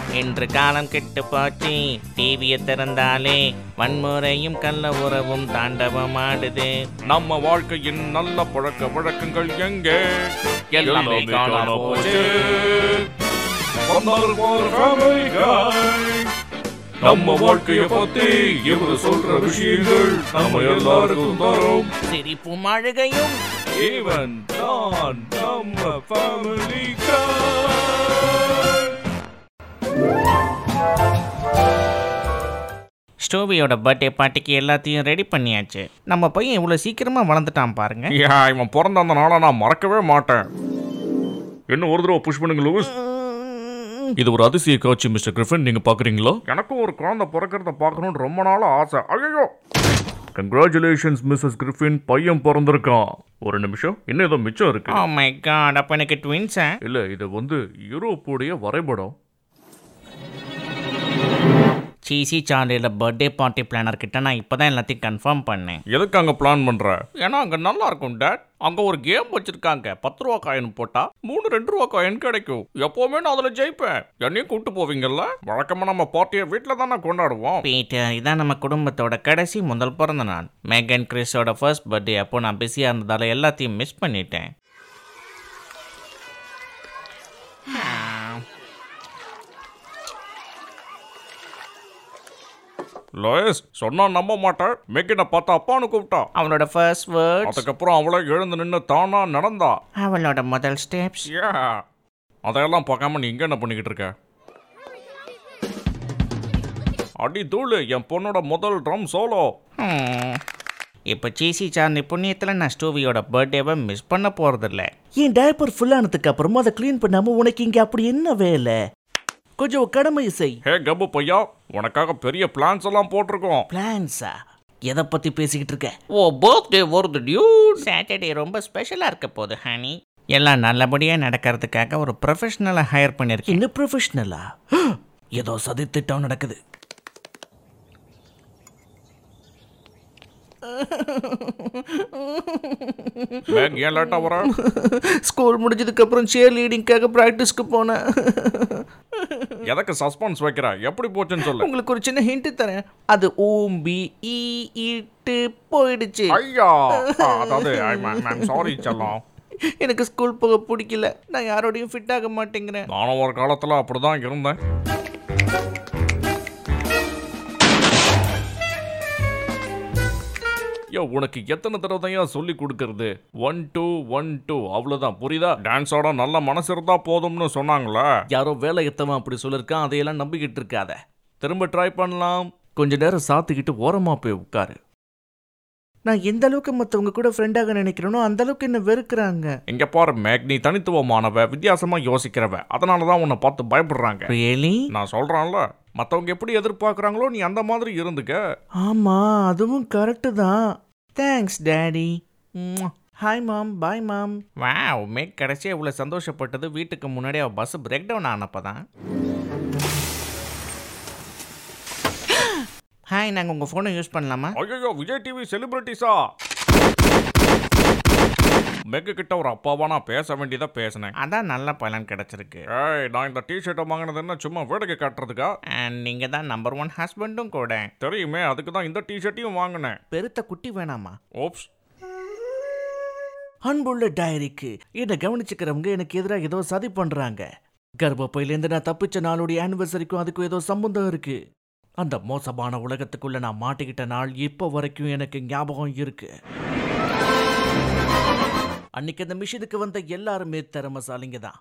இன்று காலம் கெட்டு போச்சு டிவியை திறந்தாலே வன்முறையும் கள்ள உறவும் தாண்டவம் ஆடுது நம்ம வாழ்க்கையின் நல்ல பழக்க வழக்கங்கள் எங்கே எல்லாமே காணாம போச்சு. வந்தால் போற family guy. நம்ம வாழ்க்கைய பத்தி இவரு சொல்ற விஷயங்கள் நம்ம எல்லாருக்கும் தரும் சிரிப்பும் அழுகையும் இவன் தான் நம்ம family guy. ஸ்டோவியோட பர்த்டே பார்ட்டிக்கு எல்லாத்தையும் ரெடி பண்ணியாச்சு நம்ம பையன் இவ்வளோ சீக்கிரமா வளர்ந்துட்டான் பாருங்க ஐயா, இவன் பிறந்த அந்த நாளை நான் மறக்கவே மாட்டேன் இன்னும் ஒரு தடவை புஷ் பண்ணுங்க லூஸ் இது ஒரு அதிசய காட்சி மிஸ்டர் கிரிஃபின் நீங்க பாக்குறீங்களா எனக்கும் ஒரு குழந்தை பிறக்கிறத பார்க்கணும்னு ரொம்ப நாள் ஆசை ஐயோ கங்க்ராச்சுலேஷன்ஸ் மிஸ்ஸஸ் கிரிஃபின் பையன் பிறந்திருக்கான் ஒரு நிமிஷம் இன்னும் ஏதோ மிச்சம் இருக்கு ஓ மை காட் அப்போ எனக்கு ட்வின்ஸா இல்ல இது வந்து யூரோப்புடைய வரைபடம் சீசி சார்லியில் பர்த்டே பார்ட்டி பிளானர் கிட்ட நான் இப்போ தான் எல்லாத்தையும் கன்ஃபார்ம் பண்ணேன் எதுக்கு அங்க பிளான் பண்ற ஏன்னா அங்கே நல்லா இருக்கும் டேட் அங்கே ஒரு கேம் வச்சிருக்காங்க பத்து ரூபா காயின் போட்டா மூணு ரெண்டு ரூபா காயின் கிடைக்கும் எப்போவுமே நான் அதில் ஜெயிப்பேன் என்னையும் கூட்டு போவீங்கல்ல வழக்கமாக நம்ம பார்ட்டியை வீட்டில் தானே கொண்டாடுவோம் பீட்டர் இதான் நம்ம குடும்பத்தோட கடைசி முதல் பிறந்த நாள் மேகன் கிறிஸோட ஃபர்ஸ்ட் பர்த்டே அப்போ நான் பிஸியாக இருந்ததால எல்லாத்தையும் மிஸ் பண்ணிட்டேன் லோயஸ் சொன்னா நம்ப மாட்டேன் மேக்கின பார்த்தா அப்பான்னு கூப்பிட்டா அவளோட ஃபர்ஸ்ட் வேர்ட்ஸ் அதுக்கப்புறம் அவளே எழுந்து நின்று தானா நடந்தா அவளோட முதல் ஸ்டெப்ஸ் ஏ அதையெல்லாம் பார்க்காம நீ இங்க என்ன பண்ணிக்கிட்டு இருக்க அடி தூளு என் பொண்ணோட முதல் ட்ரம் சோலோ இப்போ சீசி சார்லி புண்ணியத்தில் நான் ஸ்டோவியோட பர்த்டேவை மிஸ் பண்ண போகிறதில்ல என் டயப்பர் ஃபுல்லானதுக்கு அப்புறமா அதை க்ளீன் பண்ணாம உனக்கு இங்க அப்படி என்ன வேலை கொஞ்சம் உன் கடமையை செய் ஹே கப்பு பையா உனக்காக பெரிய பிளான்ஸ் எல்லாம் போட்டிருக்கோம் பிளான்ஸா எதை பத்தி பேசிக்கிட்டு இருக்க ஓ பர்த்டே வருது டியூட் சாட்டர்டே ரொம்ப ஸ்பெஷலாக இருக்க போகுது ஹனி எல்லாம் நல்லபடியாக நடக்கிறதுக்காக ஒரு ப்ரொஃபஷனலை ஹையர் பண்ணியிருக்கேன் என்ன ப்ரொஃபஷனலா ஏதோ சதித்திட்டம் நடக்குது மேக் ஏன் லேட்டா வர ஸ்கூல் முடிஞ்சதுக்கு அப்புறம் சேர் லீடிங்காக ப்ராக்டிஸ்க்கு போனேன் எதற்கு சஸ்பென்ஸ் வைக்கிற எப்படி போச்சுன்னு சொல்லு உங்களுக்கு ஒரு சின்ன ஹிண்ட் தரேன் அது ஓம்பி ஈ இட்டு போயிடுச்சு ஐயா ஆ, அதாவது சாரி செல்லம் எனக்கு ஸ்கூல் போக பிடிக்கல நான் யாரோடையும் ஃபிட் ஆக மாட்டேங்கிறேன் நானும் ஒரு காலத்துல அப்படிதான் இருந்தேன் யோ உனக்கு எத்தனை தடவை தான் சொல்லி கொடுக்கறது ஒன் டூ ஒன் டூ அவ்வளோதான் புரியுதா டான்ஸோட நல்ல மனசு இருந்தா போதும்னு சொன்னாங்களே யாரோ வேலை எத்தவன் அப்படி சொல்லியிருக்கான் அதையெல்லாம் நம்பிக்கிட்டு இருக்காத திரும்ப ட்ரை பண்ணலாம் கொஞ்ச நேரம் சாத்துக்கிட்டு ஓரமா போய் உட்காரு நான் எந்த அளவுக்கு மற்றவங்க கூட ஃப்ரெண்டாக நினைக்கிறேனோ அந்த அளவுக்கு என்ன வெறுக்கிறாங்க இங்க பாரு மேக் நீ தனித்துவமானவ வித்தியாசமா யோசிக்கிறவ அதனால தான் உன்னை பார்த்து பயப்படுறாங்க ரியலி நான் சொல்றேன்ல மத்தவங்க எப்படி எதிர்பார்க்கறாங்களோ நீ அந்த மாதிரி இருந்துக்க ஆமா அதுவும் கரெக்டு தான் thanks daddy hi mom bye mom wow Mac கடைசியாக இவ்வளோ சந்தோஷப்பட்டது வீட்டுக்கு முன்னாடி அவள் பஸ் பிரேக் டவுன் ஆனப்போ தான் ஹாய் நாங்கள் உங்கள் ஃபோனை யூஸ் பண்ணலாமா ஐயோ விஜய் டிவி செலிபிரிட்டிஸா மெக்கு கிட்ட ஒரு அப்பாவா நான் பேச வேண்டியதா பேசினேன் அதான் நல்ல பலன் கிடச்சிருக்கு ஏய் நான் இந்த டிஷர்ட்டை வாங்கினது என்ன சும்மா வேடிக்கை காட்டுறதுக்கா அண்ட் நீங்கள் தான் நம்பர் ஒன் ஹஸ்பண்டும் கூட தெரியுமே அதுக்கு தான் இந்த டிஷர்ட்டையும் வாங்கினேன் பெருத்த குட்டி வேணாமா ஓப்ஸ் அன்புள்ள டைரிக்கு என்னை கவனிச்சுக்கிறவங்க எனக்கு எதிராக ஏதோ சதி பண்றாங்க கர்ப்பப்பையிலேருந்து நான் தப்பிச்ச நாளுடைய ஆனிவர்சரிக்கும் அதுக்கும் ஏதோ சம்பந்தம் இருக்கு அந்த மோசமான உலகத்துக்குள்ள நான் மாட்டிக்கிட்ட நாள் இப்போ வரைக்கும் எனக்கு ஞாபகம் இருக்கு அன்னைக்கு அந்த மிஷினுக்கு வந்த எல்லாருமே திறமசாலிங்க தான்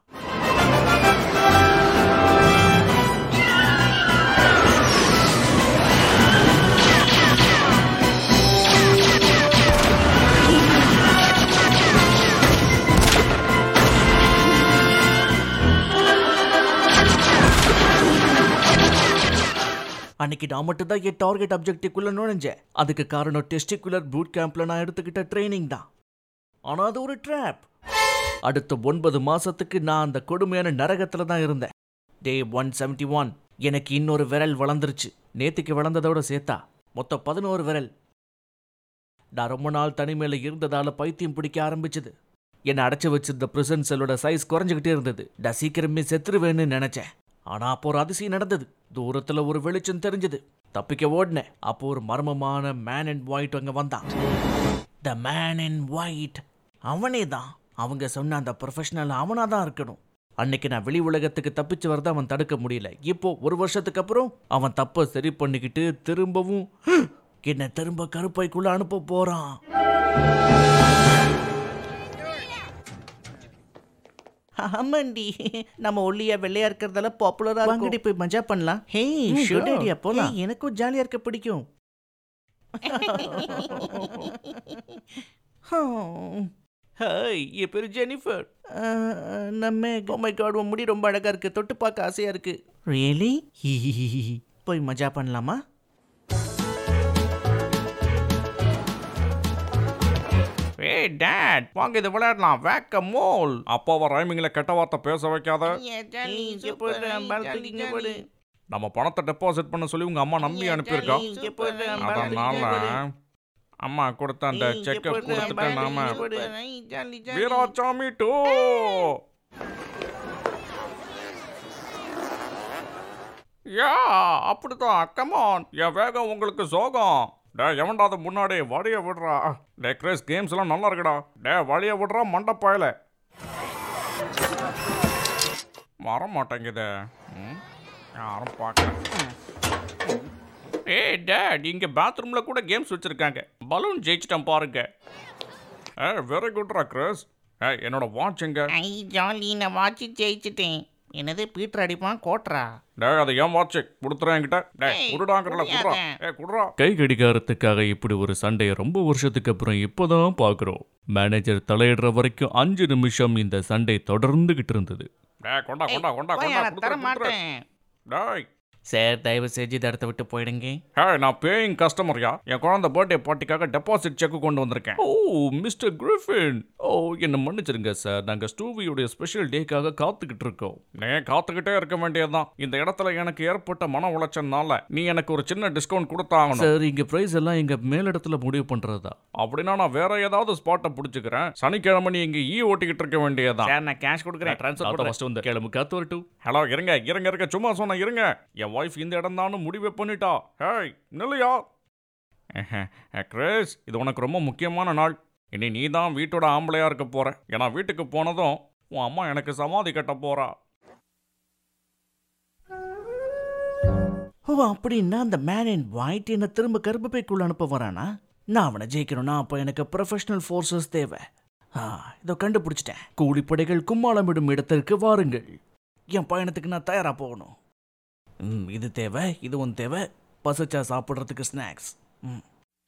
அன்னைக்கு நான் மட்டும் தான் என் டார்கெட் அப்ஜெக்டிவ்குள்ள நுழைஞ்சேன் அதுக்கு காரணம் டெஸ்டிகுலர் பூட் கேம்ப்ல நான் எடுத்துக்கிட்ட ட்ரைனிங் தான் ஆனா அது ஒரு ட்ராப் அடுத்த ஒன்பது மாசத்துக்கு நான் அந்த கொடுமையான நரகத்துல தான் இருந்தேன் டே ஒன் செவன்டி ஒன் எனக்கு இன்னொரு விரல் வளர்ந்துருச்சு நேத்துக்கு வளர்ந்ததோட சேர்த்தா மொத்தம் பதினோரு விரல் நான் ரொம்ப நாள் தனிமையில இருந்ததால பைத்தியம் பிடிக்க ஆரம்பிச்சது என்னை அடைச்சு வச்சிருந்த பிரிசன் செல்லோட சைஸ் குறைஞ்சுக்கிட்டே இருந்தது நான் சீக்கிரமே செத்துருவேன்னு நினைச்சேன் ஆனா அப்போ ஒரு அதிசயம் நடந்தது தூரத்துல ஒரு வெளிச்சம் தெரிஞ்சது தப்பிக்க ஓடினேன் அப்போ ஒரு மர்மமான மேன் அண்ட் ஒயிட் அங்க வந்தான் த மேன் அண்ட் ஒயிட் அவனே தான் அவங்க சொன்ன அந்த ப்ரொஃபஷனல் அவனா தான் இருக்கணும் அன்னைக்கு நான் வெளி உலகத்துக்கு தப்பிச்சு வரத அவன் தடுக்க முடியல இப்போ ஒரு வருஷத்துக்கு அப்புறம் அவன் தப்பை சரி பண்ணிக்கிட்டு திரும்பவும் என்ன திரும்ப கருப்பைக்குள்ள அனுப்ப போறான் ஆமாண்டி நம்ம ஒல்லியா வெள்ளையா இருக்கிறதால பாப்புலரா வாங்கடி போய் மஜா பண்ணலாம் ஹே ஷூட் ஐடியா போலாம் எனக்கும் ஜாலியா இருக்க பிடிக்கும் ஹாய் என் பேர் ஜெனிஃபர் நம்ம ஓ மை காட் உன் முடி ரொம்ப அழகா இருக்கு தொட்டு பார்க்க ஆசையா இருக்கு ரியலி போய் மஜா பண்ணலாமா ஏய் டேட் வாங்க இது விளையாடலாம் வேக்க மோல் அப்பாவை ரைமிங்ல கெட்ட வார்த்தை பேச வைக்காத இங்க போடு, பலத்துக்கு இங்க போடு. நம்ம பணத்தை டெபாசிட் பண்ண சொல்லி உங்க அம்மா நம்பி அனுப்பியிருக்கா இங்க போடு, பலத்துக்கு இங்க அதனால போடு. அம்மா கொடுத்த அந்த இங்க செக்கை போடு, கொடுத்துட்டு பலத்துக்கு நாம இங்க போடு. வீராசாமி டூ யா அப்படிதான் கமான் என் வேகம் உங்களுக்கு சோகம் டே எவன்டாது முன்னாடி வழிய விடுறா டே கிரேஸ் கேம்ஸ் எல்லாம் நல்லா இருக்குடா டே வழிய விடுறா மண்டப்பாயில வர மாட்டேங்குது ம், யாரும் பார்க்கல ஏய் டேட் இங்க பாத்ரூம்ல கூட கேம்ஸ் வச்சிருக்காங்க பலூன் ஜெயிச்சிட்டேன் பாருங்க ஏ வெரி குட்ரா கிரேஸ் ஏ என்னோட வாட்ச் எங்க ஐ ஜாலி நான் வாட்சி ஜெயிச்சிட்டேன் என்னது பீட்டர் அடிப்பான் கோட்ரா டேய் அதை ஏன் வாட்ச் கொடுத்துறேன் என்கிட்ட டேய் ஏய், குடுடாங்கறல குடுறா குடியாத. ஏ குடுறா கை கடிகாரத்துக்காக இப்படி ஒரு சண்டையை ரொம்ப வருஷத்துக்கு அப்புறம் இப்போதான் பார்க்குறோம் மேனேஜர் தலையிடுற வரைக்கும் அஞ்சு நிமிஷம் இந்த சண்டை தொடர்ந்துகிட்டு இருந்தது டேய் கொண்டா கொண்டா கொண்டா போய் கொண்டா நான் தர குடுத்துற குடுத்துற மாட்டேன் டேய் சார் தயவு செஞ்சு இந்த இடத்த விட்டு போயிடுங்க ஹே நான் பேயிங் கஸ்டமர்யா என் குழந்தை பர்த்டே பார்ட்டிக்காக டெபாசிட் செக் கொண்டு வந்திருக்கேன் ஓ மிஸ்டர் கிரிஃபின் ஓ என்ன மன்னிச்சிருங்க சார் நாங்கள் ஸ்டூவியோடைய ஸ்பெஷல் டேக்காக காத்துக்கிட்டு இருக்கோம் நீ காத்துக்கிட்டே இருக்க வேண்டியதுதான் இந்த இடத்துல எனக்கு ஏற்பட்ட மன உளைச்சல்னால நீ எனக்கு ஒரு சின்ன டிஸ்கவுண்ட் கொடுத்தாகணும் சார் இங்க பிரைஸ் எல்லாம் எங்க மேலிடத்துல முடிவு பண்றதா அப்படின்னா நான் வேற ஏதாவது ஸ்பாட்டை பிடிச்சிக்கிறேன் சனிக்கிழமை நீ இங்க ஈ ஓட்டிக்கிட்டு இருக்க வேண்டியதுதான் சார் நான் கேஷ் கொடுக்குறேன் ட்ரான்ஸ்ஃபர் அதான் ஃபர்ஸ்ட் வந்து கிளம்பு காத்து வரட்டும் ஹலோ இருங்க இருங்க இருங்க சும்மா சொன்ன இருங்க என் ஒய்ஃப் இந்த இடம் தான் முடிவே பண்ணிட்டா ஹேய் நில்லையா கிரேஸ் இது உனக்கு ரொம்ப முக்கியமான நாள் இனி நீ தான் வீட்டோட ஆம்பளையா இருக்க போற ஏன்னா வீட்டுக்கு போனதும் உன் அம்மா எனக்கு சமாதி கட்ட போறா ஓ அப்படின்னா அந்த மேன் இன் ஒயிட் என்ன திரும்ப கருப்பைக்குள்ள அனுப்ப வரானா நான் அவனை ஜெயிக்கணும்னா அப்போ எனக்கு ப்ரொஃபஷனல் ஃபோர்ஸஸ் தேவை ஆ இதோ கண்டுபிடிச்சிட்டேன் கூலிப்படைகள் கும்மாளமிடும் இடத்திற்கு வாருங்கள் என் பயணத்துக்கு நான் தயாரா போகணும் ம் இது தேவை இதுவும் தேவை பசிச்சா சாப்பிட்றதுக்கு ஸ்நாக்ஸ் ம்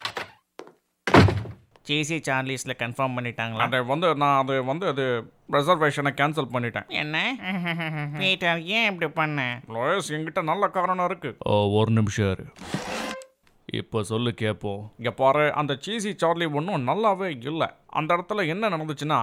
ஜேசி சார்லிஸ்ல கன்ஃபார்ம் பண்ணிட்டாங்களா அதை வந்து நான் அது வந்து அது ரிசர்வேஷனை கேன்சல் பண்ணிட்டேன் என்ன பீட்டர் ஏன் இப்படி பண்ண லோயஸ் என்கிட்ட நல்ல காரணம் இருக்கு ஓ ஒரு நிமிஷம் இரு இப்போ சொல்லு கேட்போம் இங்க பாரு அந்த சீசி சார்லி ஒன்றும் நல்லாவே இல்லை அந்த இடத்துல என்ன நடந்துச்சுன்னா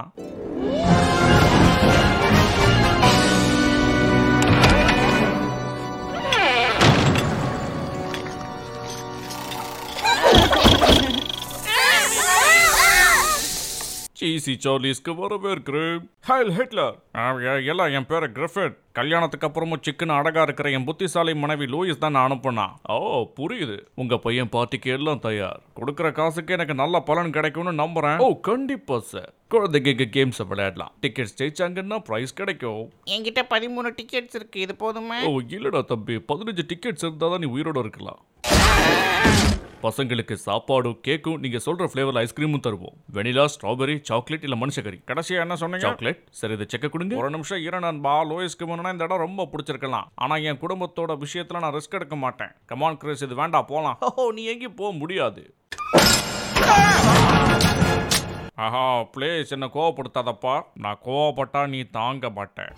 சீசி சார்லிஸ்க்கு வரவேற்கிறேன் ஹைல் ஹிட்லர் ஆ, எ- எல்லாம் என் பேரு கிரிஃபிட் கல்யாணத்துக்கு அப்புறமும் சிக்கன் அழகா இருக்கிற என் புத்திசாலி மனைவி லூயிஸ் தான் நான் அனுப்புனா ஓ புரியுது உங்க பையன் பார்ட்டிக்கு எல்லாம் தயார் கொடுக்குற காசுக்கு எனக்கு நல்ல பலன் கிடைக்கும்னு நம்புறேன் ஓ கண்டிப்பா சார் குழந்தைங்க கேம்ஸ் விளையாடலாம் டிக்கெட்ஸ் ஜெயிச்சாங்கன்னா ப்ரைஸ் கிடைக்கும் என்கிட்ட பதிமூணு டிக்கெட்ஸ் இருக்கு இது போதுமா ஓ இல்லடா தம்பி பதினஞ்சு டிக்கெட்ஸ் இருந்தால் தான் நீ உயிரோட இருக்கலாம் பசங்களுக்கு சாப்பாடும் கேக்கும் நீங்க சொல்ற ஃப்ளேவர்ல ஐஸ்கிரீமும் தருவோம் வெனிலா ஸ்ட்ராபெரி சாக்லேட் இல்ல மனுஷகரி கடைசியா என்ன சொன்னீங்க சாக்லேட் சரி இதை செக்க கொடுங்க ஒரு நிமிஷம் இரு நண்பா லோயிஸ்க்கு முன்னா இந்த இடம் ரொம்ப பிடிச்சிருக்கலாம் ஆனா என் குடும்பத்தோட விஷயத்துல நான் ரிஸ்க் எடுக்க மாட்டேன் கமான் கிறிஸ் இது வேண்டாம் போலாம் ஓ நீ எங்கேயும் போக முடியாது ஆஹா ப்ளீஸ் என்ன கோவப்படுத்தாதப்பா நான் கோவப்பட்டா நீ தாங்க மாட்டேன்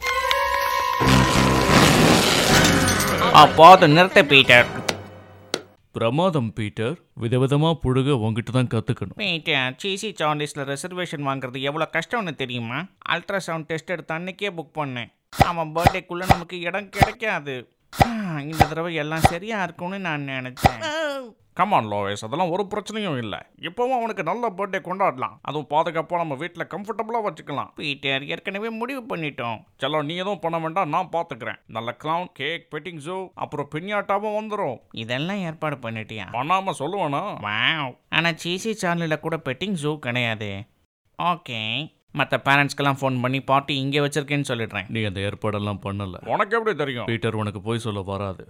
போதும் நிறுத்த பீட்டர் பிரமாதம் பீட்டர் விதவிதமா புழுக உங்ககிட்ட தான் கத்துக்கணும் பீட்டர் ஜேசி சார்லிஸ்ல ரிசர்வேஷன் வாங்குறது எவ்வளோ கஷ்டம்னு தெரியுமா அல்ட்ராசவுண்ட் டெஸ்ட் எடுத்து அன்னைக்கே புக் பண்ணேன் அவன் பர்த்டேக்குள்ள நமக்கு இடம் கிடைக்காது ஆ, இந்த தடவை எல்லாம் சரியா இருக்கும்னு நான் நினைச்சேன் கமான் லோவேஸ் அதெல்லாம் ஒரு பிரச்சனையும் இல்லை இப்போவும் அவனுக்கு நல்ல பர்த்டே கொண்டாடலாம் அதுவும் பாதுகாப்பாக நம்ம வீட்டில் கம்ஃபர்டபுளாக வச்சுக்கலாம் பீட்டர் ஏற்கனவே முடிவு பண்ணிட்டோம் செல்லம் நீ எதுவும் பண்ண வேண்டாம் நான் பார்த்துக்கிறேன் நல்ல கிளவுன் கேக் பெட்டிங் ஜூ அப்புறம் பின்யாட்டாவும் வந்துடும் இதெல்லாம் ஏற்பாடு பண்ணிட்டியா பண்ணாம சொல்லுவேனா வாவ் ஆனால் சீசி சார்லில் கூட பெட்டிங் ஜூ கிடையாது ஓகே மற்ற பேரண்ட்ஸ்க்கெல்லாம் ஃபோன் பண்ணி பார்ட்டி இங்கே வச்சிருக்கேன்னு சொல்லிடுறேன் நீ அந்த ஏற்பாடெல்லாம் பண்ணல உனக்கு எப்படி தெரியும் பீட்டர் உனக்கு போய் சொல்ல வராது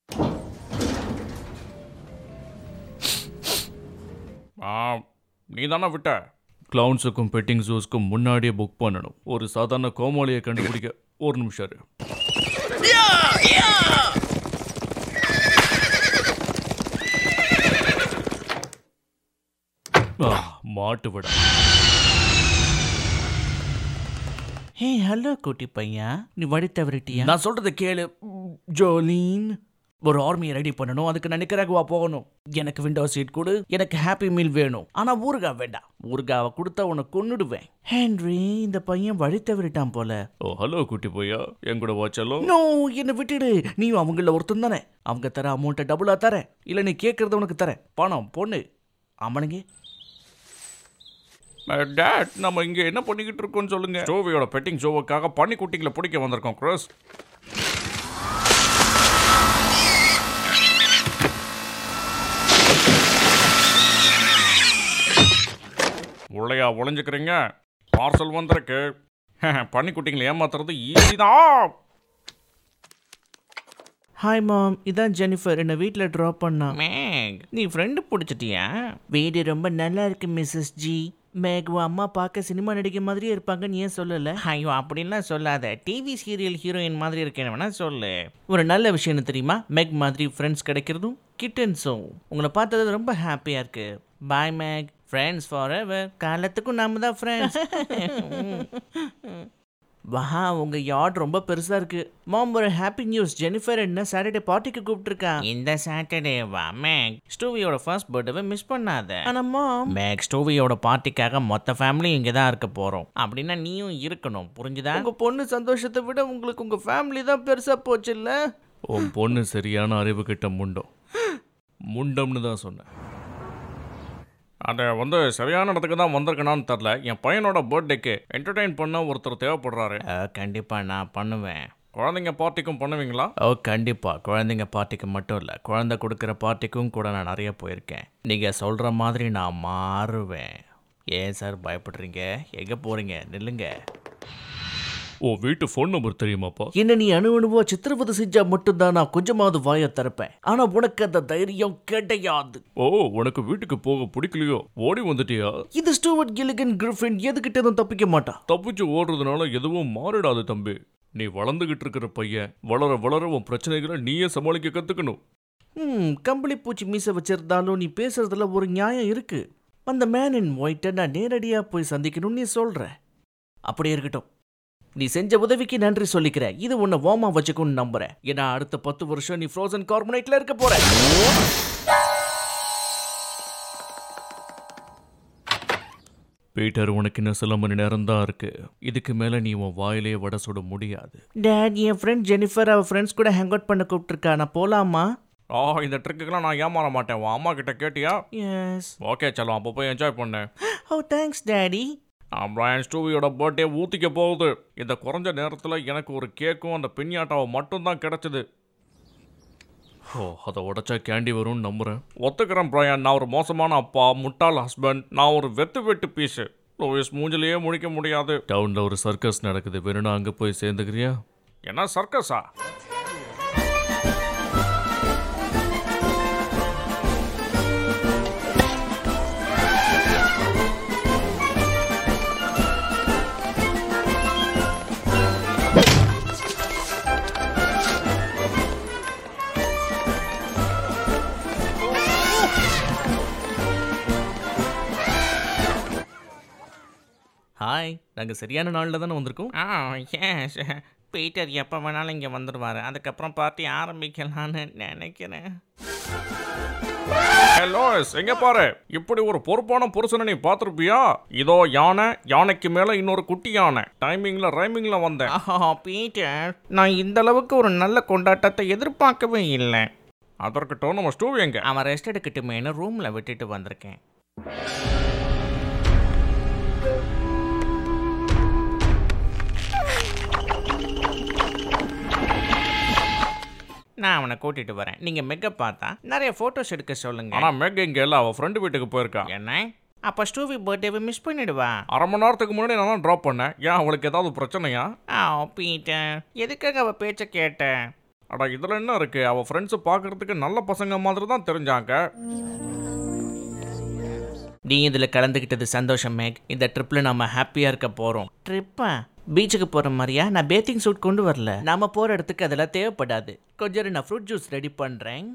ஆ நீ தானே விட்ட கிளவுன்ஸுக்கும் பெட்டிங் ஜூஸ்க்கும் முன்னாடியே புக் பண்ணணும் ஒரு சாதாரண கோமாளியை கண்டுபிடிக்க ஒரு நிமிஷம் இரு. ஆ, மாட்டு விட ஹே ஹலோ குட்டி பையா நீ வழி தவறிட்டியா நான் சொல்றத கேளு ஜோலீன் ஒரு ஆர்மியை ரெடி பண்ணணும் அதுக்கு நான் நிக்கராகுவா போகணும் எனக்கு விண்டோ சீட் கொடு எனக்கு ஹாப்பி மீல் வேணும் ஆனா ஊறுகாய் வேண்டாம் ஊறுகாவை கொடுத்தா உன்னை கொன்னுடுவேன் ஹென்ரி இந்த பையன் வழி தவறிட்டான் போல ஓ ஹலோ குட்டி பையா என் கூட வாச்சலோ நோ என்னை விட்டுடு நீயும் அவங்கள ஒருத்தன் தானே அவங்க தர அமௌண்ட்டை டபுளா தர இல்ல நீ கேட்கறத உனக்கு தரேன் பணம் பொண்ணு ஆமானுங்க டேட் நம்ம இங்க என்ன பண்ணிக்கிட்டு இருக்கோம்னு சொல்லுங்க ஸ்டோவியோட பெட்டிங் ஷோவுக்காக பன்னிக்குட்டிங்களை பிடிக்க வந்திருக்கோம் கிறிஸ் உள்ளையா ஒளிஞ்சுக்கிறீங்க பார்சல் வந்திருக்கு பன்னிக்குட்டிங்களை ஏமாத்துறது ஈஸி தான் ஹாய் மாம் இதான் ஜெனிஃபர் என்னை வீட்டில் ட்ராப் பண்ணா மேக் நீ ஃப்ரெண்டு பிடிச்சிட்டியா வீடு ரொம்ப நல்லா இருக்கு மிஸ்ஸஸ் ஜி மேக் உன் அம்மா பார்க்க சினிமா நடிகை மாதிரியே இருப்பாங்கன்னு ஏன் சொல்லல ஐயோ அப்படிலாம் சொல்லாத டிவி சீரியல் ஹீரோயின் மாதிரி இருக்கேன்னு வேணா சொல்லு ஒரு நல்ல விஷயம் என்ன தெரியுமா மேக் மாதிரி ஃப்ரெண்ட்ஸ் கிடைக்கிறதும் கிட்டன்ஸும் உங்களை பார்த்தது ரொம்ப ஹாப்பியாக இருக்கு bye Mac friends forever காலத்துக்கும் நாம தான் ஃப்ரெண்ட்ஸ் வஹா உங்க யார்ட் ரொம்ப பெருசா இருக்கு மாம் ஒரு ஹாப்பி நியூஸ் ஜெனிஃபர் என்ன சாட்டர்டே பார்ட்டிக்கு கூப்பிட்டுருக்கா இந்த சாட்டர்டே வா மேக் ஸ்டூவியோட ஃபர்ஸ்ட் பர்த்டேவை மிஸ் பண்ணாத ஆனா மாம் மேக் ஸ்டூவியோட பார்ட்டிக்காக மொத்த ஃபேமிலி இங்கே தான் இருக்க போகிறோம் அப்படின்னா நீயும் இருக்கணும் புரிஞ்சுதா உங்க பொண்ணு சந்தோஷத்தை விட உங்களுக்கு உங்க ஃபேமிலி தான் பெருசா போச்சு இல்ல உன் பொண்ணு சரியான அறிவு கிட்ட முண்டம் முண்டம்னு தான் சொன்னேன் அதை வந்து சரியான இடத்துக்கு தான் வந்திருக்கனான்னு தெரில என் பையனோட பர்த்டேக்கு என்டர்டெயின் பண்ண ஒருத்தர் தேவைப்படுறாரு கண்டிப்பாக நான் பண்ணுவேன் குழந்தைங்க பார்ட்டிக்கும் பண்ணுவீங்களா ஓ கண்டிப்பாக குழந்தைங்க பார்ட்டிக்கு மட்டும் இல்லை குழந்தை கொடுக்குற பார்ட்டிக்கும் கூட நான் நிறைய போயிருக்கேன் நீங்கள் சொல்கிற மாதிரி நான் மாறுவேன் ஏன் சார் பயப்படுறீங்க எங்கே போகிறீங்க நில்லுங்க ஓ வீட்டு ஃபோன் நம்பர் தெரியுமாப்பா என்ன நீ அணு அணுவா சித்திரவதை செஞ்சா மட்டும்தான் நான் கொஞ்சமாவது வாயை திறப்பேன் ஆனா உனக்கு அந்த தைரியம் கிடையாது ஓ உனக்கு வீட்டுக்கு போக பிடிக்கலையோ ஓடி வந்துட்டியா இது ஸ்டூவர்ட் கில்லிகன் கிரிஃபின் எதுக்கிட்ட எதுவும் தப்பிக்க மாட்டான் தப்பிச்சு ஓடுறதுனால எதுவும் மாறிடாது தம்பி நீ வளர்ந்துகிட்டு இருக்கிற பையன் வளர வளர உன் பிரச்சனைகளை நீயே சமாளிக்க கத்துக்கணும் ம் கம்பளி பூச்சி மீச வச்சிருந்தாலும் நீ பேசுறதுல ஒரு நியாயம் இருக்கு அந்த மேன் இன் ஒயிட்டை நான் நேரடியா போய் சந்திக்கணும்னு நீ சொல்ற அப்படியே இருக்கட்டும் நீ செஞ்ச உதவிக்கு நன்றி சொல்லிக்கிற இது உன்னை ஓமா வச்சுக்கும்னு நம்புறேன் ஏன்னா அடுத்த பத்து வருஷம் நீ ஃப்ரோசன் கார்பனேட்ல இருக்க போற பீட்டர் உனக்கு இன்னும் சில மணி நேரம் தான் இருக்கு இதுக்கு மேல நீ உன் வாயிலேயே வடை சுட முடியாது டேட் என் ஃப்ரெண்ட் ஜெனிஃபர் அவ ஃப்ரெண்ட்ஸ் கூட ஹேங் அவுட் பண்ண கூப்பிட்டுருக்கா நான் போலாமா ஆ இந்த ட்ரிக்குக்கெல்லாம் நான் ஏமாற மாட்டேன் உன் அம்மா கிட்ட கேட்டியா எஸ் ஓகே செல்லம் அப்போ போய் என்ஜாய் பண்ணு ஓ தேங்க்ஸ் டேடி பிராயன் ஸ்டூவியோட பர்த்டே ஊத்திக்க போகுது இந்த குறைஞ்ச நேரத்தில் எனக்கு ஒரு கேக்கும் அந்த பின்யாட்டாவை மட்டும்தான் கிடைச்சது ஓ அதை உடைச்சா கேண்டி வரும்னு நம்புறேன் ஒத்துக்கிறேன் பிராயன் நான் ஒரு மோசமான அப்பா முட்டாள் ஹஸ்பண்ட் நான் ஒரு வெத்து வெட்டு பீஸு லோயிஸ் மூஞ்சிலேயே முழிக்க முடியாது டவுன்ல ஒரு சர்க்கஸ் நடக்குது வேணும்னா அங்க போய் சேர்ந்துக்கிறியா என்ன சர்க்கஸா ஹாய் நாங்க சரியான நாள்ல தானே வந்திருக்கோம் ஆ எஸ் பீட்டர் எப்போ வேணாலும் இங்கே வந்துடுவார் அதுக்கப்புறம் பார்ட்டி ஆரம்பிக்கலான்னு நினைக்கிறேன் லோயிஸ் எங்க பாரு இப்படி ஒரு பொறுப்பான புருஷனை நீ பார்த்துருப்பியா இதோ யானை யானைக்கு மேல இன்னொரு குட்டி யானை டைமிங்ல ரைமிங்ல வந்தேன் ஆஹா பீட்டர் நான் இந்த அளவுக்கு ஒரு நல்ல கொண்டாட்டத்தை எதிர்பார்க்கவே இல்லை அதற்கட்டும் நம்ம ஸ்டூவி எங்க அவன் ரெஸ்ட் எடுக்கட்டுமேனு ரூமில் விட்டுட்டு வந்திருக்கேன் நான் அவனை கூட்டிட்டு வரேன் நீங்க மெக்க பார்த்தா நிறைய போட்டோஸ் எடுக்க சொல்லுங்க ஆனா மேக் இங்க இல்ல அவ ஃப்ரெண்டு வீட்டுக்கு போயிருக்கா என்ன அப்ப ஸ்டூவி பர்த்டேவை மிஸ் பண்ணிடுவா அரை மணி நேரத்துக்கு முன்னாடி நான் தான் ட்ராப் பண்ணேன் ஏன் அவளுக்கு ஏதாவது பிரச்சனையா ஆ பீட்டர் எதுக்காக அவ பேச்ச கேட்ட அடா இதுல என்ன இருக்கு அவ ஃப்ரெண்ட்ஸ் பார்க்கறதுக்கு நல்ல பசங்க மாதிரி தான் தெரிஞ்சாங்க நீ இதில் கலந்துக்கிட்டது சந்தோஷம் மேக் இந்த ட்ரிப்பில் நம்ம ஹாப்பியாக இருக்க போகிறோம் ட்ரிப்பா பீச்சுக்கு போகிற மாதிரியா நான் பேத்திங் சூட் கொண்டு வரல நாம போகிற இடத்துக்கு அதெல்லாம் தேவைப்படாது கொஞ்சம் இரு, நான் ஃப்ரூட் ஜூஸ் ரெடி பண்ணுறேன்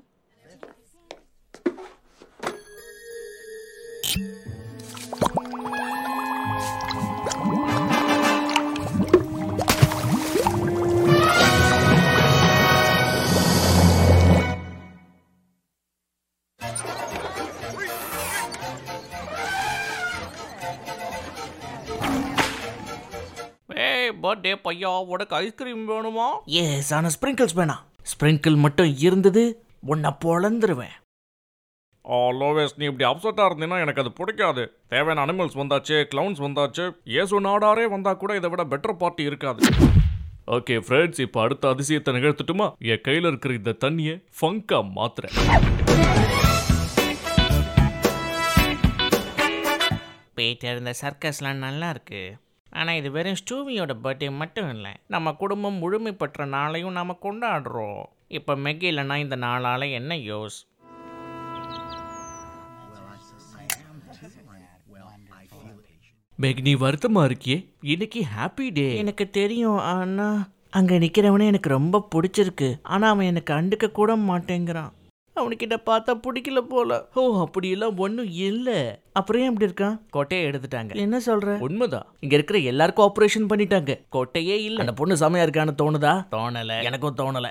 ஏய் பர்த்டே பையா உனக்கு ஐஸ்கிரீம் வேணுமா எஸ் ஆனால் ஸ்ப்ரிங்கிள்ஸ் வேணாம் ஸ்ப்ரிங்கிள் மட்டும் இருந்தது உன்னை பொழந்துருவேன் ஓ லோவேஸ் நீ இப்படி அப்செட்டாக இருந்தீங்கன்னா எனக்கு அது பிடிக்காது தேவையான அனிமல்ஸ் வந்தாச்சு கிளவுன்ஸ் வந்தாச்சு ஏசு நாடாரே வந்தா கூட இதை விட பெட்டர் பார்ட்டி இருக்காது ஓகே ஃப்ரெண்ட்ஸ் இப்போ அடுத்த அதிசயத்தை நிகழ்த்தட்டுமா என் கையில் இருக்கிற இந்த தண்ணியை ஃபங்கா மாத்துறேன் பீட்டர் இந்த சர்க்கஸ்லாம் நல்லா இருக்கு ஆனால் இது வெறும் ஸ்டூவியோட பர்த்டே மட்டும் இல்லை நம்ம குடும்பம் முழுமை பெற்ற நாளையும் நம்ம கொண்டாடுறோம் இப்போ மெக் இல்லைன்னா இந்த நாளால் என்ன யூஸ் மேக் நீ வருத்தமா இருக்கியே இன்னைக்கு ஹாப்பி டே எனக்கு தெரியும் ஆனா அங்க நிக்கிறவனே எனக்கு ரொம்ப பிடிச்சிருக்கு ஆனா அவன் எனக்கு அண்டுக்க கூட மாட்டேங்கிறான் அவனுக்கிட்ட பார்த்தா பிடிக்கல போல ஓ அப்படியெல்லாம் ஒன்றும் இல்லை அப்புறம் ஏன் இப்படி இருக்கான் கொட்டையை எடுத்துட்டாங்க என்ன சொல்ற உண்மைதான் இங்க இருக்கிற எல்லாருக்கும் ஆபரேஷன் பண்ணிட்டாங்க கொட்டையே இல்ல அந்த பொண்ணு செமையா இருக்கான்னு தோணுதா தோணல எனக்கும் தோணல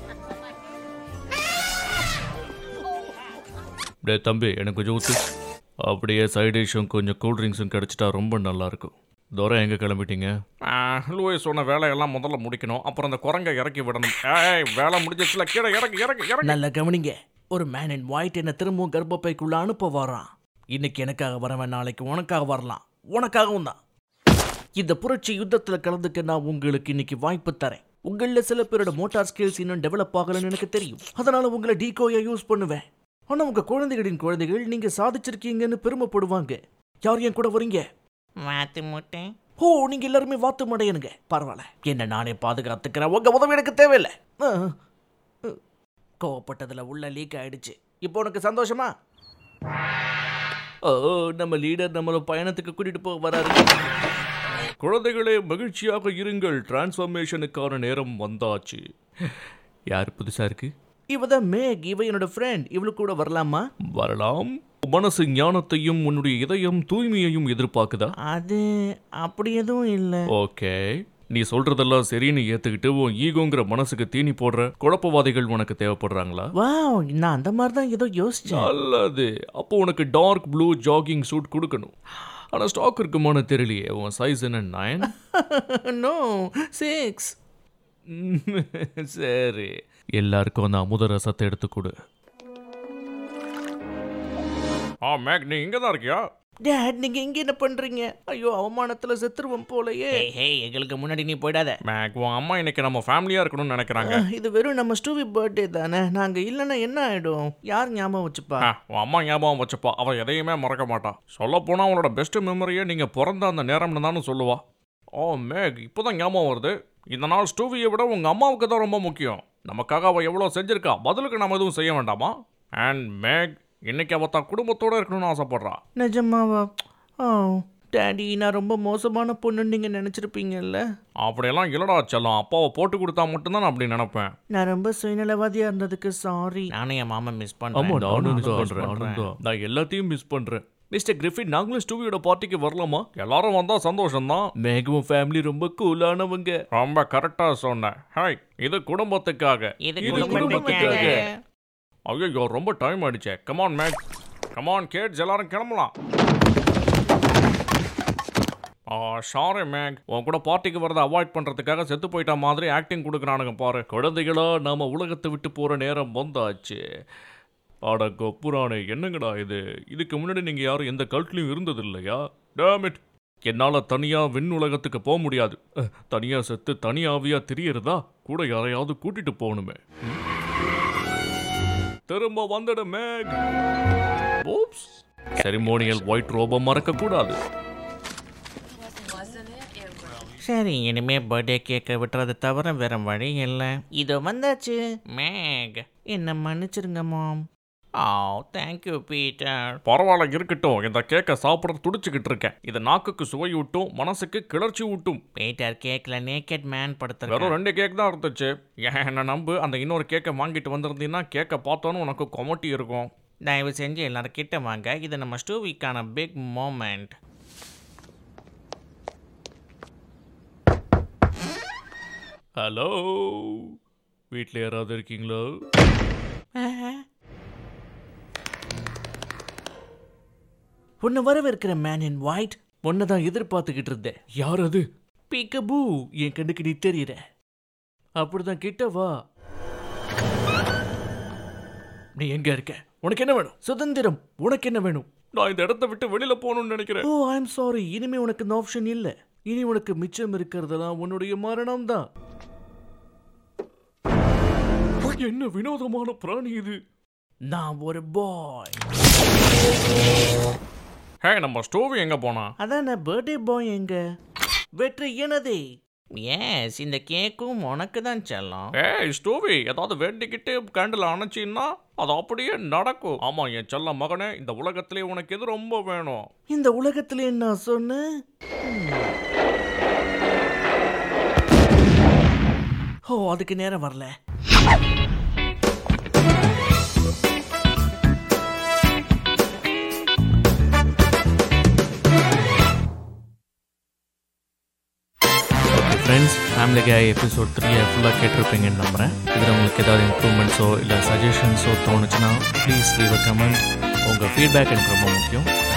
டே தம்பி எனக்கு கொஞ்சம் ஊத்து அப்படியே சைட் டிஷ்ஷும் கொஞ்சம் கூல் ட்ரிங்க்ஸும் கிடச்சிட்டா ரொம்ப நல்லா இருக்கும் தோரம் எங்கே கிளம்பிட்டீங்க லூயிஸ் சொன்ன வேலையெல்லாம் முதல்ல முடிக்கணும் அப்புறம் அந்த குரங்கை இறக்கி விடணும் ஏய் வேலை முடிஞ்சிச்சுல கீழே இறக்கி இறக்கி இறக்கி நல்லா கவனிங்க ஒரு மேன் இன் ஒயிட் என்ன திரும்பவும் கர்ப்பப்பைக்குள்ள அனுப்ப வரான் இன்னைக்கு எனக்காக வரவன் நாளைக்கு உனக்காக வரலாம் உனக்காகவும் தான் இந்த புரட்சி யுத்தத்துல கலந்துக்க நான் உங்களுக்கு இன்னைக்கு வாய்ப்பு தரேன் உங்கள சில பேரோட மோட்டார் ஸ்கில்ஸ் இன்னும் டெவலப் ஆகலன்னு எனக்கு தெரியும் அதனால உங்களை டீகோயா யூஸ் பண்ணுவேன் ஆனா உங்க குழந்தைகளின் குழந்தைகள் நீங்க சாதிச்சிருக்கீங்கன்னு பெருமைப்படுவாங்க யார் என் கூட வரீங்க வாத்து முட்டை ஓ நீங்க எல்லாருமே வாத்து மடையனுங்க பரவாயில்ல என்ன நானே பாதுகாத்துக்கிறேன் உங்க உதவி எனக்கு தேவையில்லை ஆ, ஆ. கோவப்பட்டதுல உள்ள லீக் ஆயிடுச்சு இப்போ உனக்கு சந்தோஷமா ஓ நம்ம லீடர் நம்மள பயணத்துக்கு கூட்டிட்டு போக வராரு குழந்தைகளே மகிழ்ச்சியாக இருங்கள் டிரான்ஸ்ஃபர்மேஷனுக்கான நேரம் வந்தாச்சு யார் புதுசா இருக்கு இவ தான் மேக் இவ என்னோட ஃப்ரெண்ட் இவளுக்கு கூட வரலாமா வரலாம் மனசு ஞானத்தையும் உன்னுடைய இதயம் தூய்மையையும் எதிர்பார்க்குதா அது அப்படி எதுவும் இல்லை ஓகே நீ சொல்றதெல்லாம் சரின்னு ஏத்துக்கிட்டு உன் ஈகோங்கிற மனசுக்கு தீனி போடுற குழப்பவாதிகள் உனக்கு தேவைப்படுறாங்களா வாவ் நான் அந்த மாதிரி தான் ஏதோ யோசிச்சேன் நல்லது அப்போ உனக்கு டார்க் ப்ளூ ஜாகிங் சூட் கொடுக்கணும் ஆனா ஸ்டாக் இருக்குமான்னு தெரியலையே உன் சைஸ் என்ன நயன் நோ சிக்ஸ் சரி எல்லாருக்கும் அந்த அமுத ரசத்தை எடுத்து கொடு ஆ மேக் நீ இங்கே தான் இருக்கியா டேட் நீங்க இங்க என்ன பண்றீங்க ஐயோ அவமானத்துல செத்துருவோம் போலயே ஹே ஹே எங்களுக்கு முன்னாடி நீ போயிடாத மேக் உன் அம்மா இன்னைக்கு நம்ம ஃபேமிலியாக இருக்கணும்னு நினைக்கிறாங்க அஹ், இது வெறும் நம்ம ஸ்டூவி பர்த்டே தானே நாங்க இல்லைன்னா என்ன ஆயிடும் யார் ஞாபகம் வச்சுப்பா ஆ, உன் அம்மா ஞாபகம் வச்சுப்பா அவள் எதையுமே மறக்க மாட்டா சொல்ல போனால் அவளோட பெஸ்ட் மெமரியே நீங்கள் பிறந்த அந்த நேரம்னு தானே சொல்லுவா ஓ மேக் இப்போதான் ஞாபகம் வருது இந்த நாள் ஸ்டூவியை விட உங்கள் அம்மாவுக்கு தான் ரொம்ப முக்கியம் நமக்காக அவள் எவ்வளோ செஞ்சிருக்கா பதிலுக்கு நம்ம எதுவும் செய்ய வேண்டாமா அண்ட் மேக் இன்னைக்கு அவள் தான் குடும்பத்தோடு இருக்கணும்னு ஆசைப்படுறா நிஜமாவா ஓ டாடி நான் ரொம்ப மோசமான பொண்ணுன்னு நீங்க நினைச்சிருப்பீங்கல்ல அப்படியெல்லாம் இல்லடா செல்லம் அப்பாவை போட்டு கொடுத்தா மட்டும்தான் நான் அப்படி நினைப்பேன் நான் ரொம்ப சுயநலவாதியா இருந்ததுக்கு சாரி நானும் என் மாமா மிஸ் ஆமா பண்றேன் நானும் மிஸ் miss பண்றேன் நானும் தான். நான் எல்லாத்தையும் மிஸ் பண்றேன் மிஸ்டர் கிரிஃபின் நாங்களும் ஸ்டூவியோட பார்ட்டிக்கு வரலாமா எல்லாரும் வந்தால் சந்தோஷம்தான் மேகவும் ஃபேமிலி ரொம்ப கூலானவங்க ரொம்ப கரெக்டாக சொன்னேன் ஹாய் இது குடும்பத்துக்காக இது இது குடும்பத்துக்காக குடும்பத்துக்காக. ஐயோ ரொம்ப டைம் ஆயிடுச்சே கமான் மேக் கமான் கேட்ஸ் எல்லாரும் கிளம்பலாம் சாரி மேக் உன் கூட பார்ட்டிக்கு வரதை அவாய்ட் பண்றதுக்காக செத்து போயிட்ட மாதிரி ஆக்டிங் கொடுக்குறானுங்க பாரு குழந்தைகளா நாம உலகத்தை விட்டு போற நேரம் வந்தாச்சு அட கொப்புரானே என்னங்கடா இது இதுக்கு முன்னாடி நீங்க யாரும் எந்த கல்ட்லையும் இருந்தது இல்லையா டேமிட் என்னால தனியா விண் உலகத்துக்கு போக முடியாது அஹ், தனியா செத்து தனியாவியா தெரியறதா கூட யாரையாவது கூட்டிட்டு போகணுமே ம்? திரும்ப வந்துடு மேக் ஓப்ஸ் செரிமோனியல் ஒயிட் ரோபை மறக்க கூடாது சரி இனிமே பர்த்டே கேக்கை விட்டுறதை தவிர வேற வழி இல்லை இதோ வந்தாச்சு மேக் என்ன மன்னிச்சிருங்க மாம் ஓ தேங்க்யூ பீட்டர் பரவாயில்ல இருக்கட்டும் இந்த கேக்கை சாப்பிட துடிச்சுக்கிட்டு இருக்கேன் இது நாக்குக்கு சுவையூட்டும் மனசுக்கு கிளர்ச்சி ஊட்டும் பீட்டர் கேக்ல நேக்கெட் மேன் வெறும் படுத்துறேன் ரெண்டு கேக் தான் இருந்துச்சு ஏன் என்ன நம்பு அந்த இன்னொரு கேக்கை வாங்கிட்டு வந்திருந்தீங்கன்னா கேக்கை பார்த்தோன்னு உனக்கு கொமட்டி இருக்கும் தயவு செஞ்சு எல்லாரும் கிட்ட வாங்க இது நம்ம ஸ்டூவிக்கான பிக் மோமெண்ட் ஹலோ வீட்டில் யாராவது இருக்கீங்களா உன்னை வரவேற்கிற மேன் இன் ஒயிட் உன்னை தான் எதிர்பார்த்துக்கிட்டு இருந்தேன் யார் அது பீக்கபூ என் கண்ணுக்கு நீ தெரியற அப்படிதான் கிட்ட வா நீ எங்க இருக்க உனக்கு என்ன வேணும் சுதந்திரம் உனக்கு என்ன வேணும் நான் இந்த இடத்த விட்டு வெளியில போகணும்னு நினைக்கிறேன் ஓ ஐ எம் சாரி இனிமே உனக்கு இந்த ஆப்ஷன் இல்ல இனி உனக்கு மிச்சம் இருக்கிறதெல்லாம் உன்னுடைய மரணம் தான் என்ன வினோதமான பிராணி இது நான் ஒரு பாய் ஹே நம்ம ஸ்டோவி எங்க போனா அதான் நான் பர்த்டே பாய் எங்க வெற்றி எனதே எஸ் இந்த கேக்கும் உனக்கு தான் செல்லம் ஏய் ஸ்டோவி ஏதாவது வேண்டிக்கிட்டு கேண்டில் அணைச்சின்னா அது அப்படியே நடக்கும் ஆமா என் செல்ல மகனே இந்த உலகத்திலே உனக்கு எது ரொம்ப வேணும் இந்த உலகத்திலே நான் சொன்னேன் ஓ அதுக்கு நேரம் வரல ஃப்ரெண்ட்ஸ் ஃபேமிலி கேய் எபிசோட் த்ரீயை ஃபுல்லாக கேட்டிருப்பீங்கன்னு நம்புகிறேன் இதில் உங்களுக்கு ஏதாவது இம்ப்ரூவ்மெண்ட்ஸோ இல்லை சஜஷன்ஸோ தோணுச்சுன்னா ப்ளீஸ் லீவ் அ கமெண்ட் உங்கள் ஃபீட்பேக் எனக்கு ரொம்ப முக்கியம்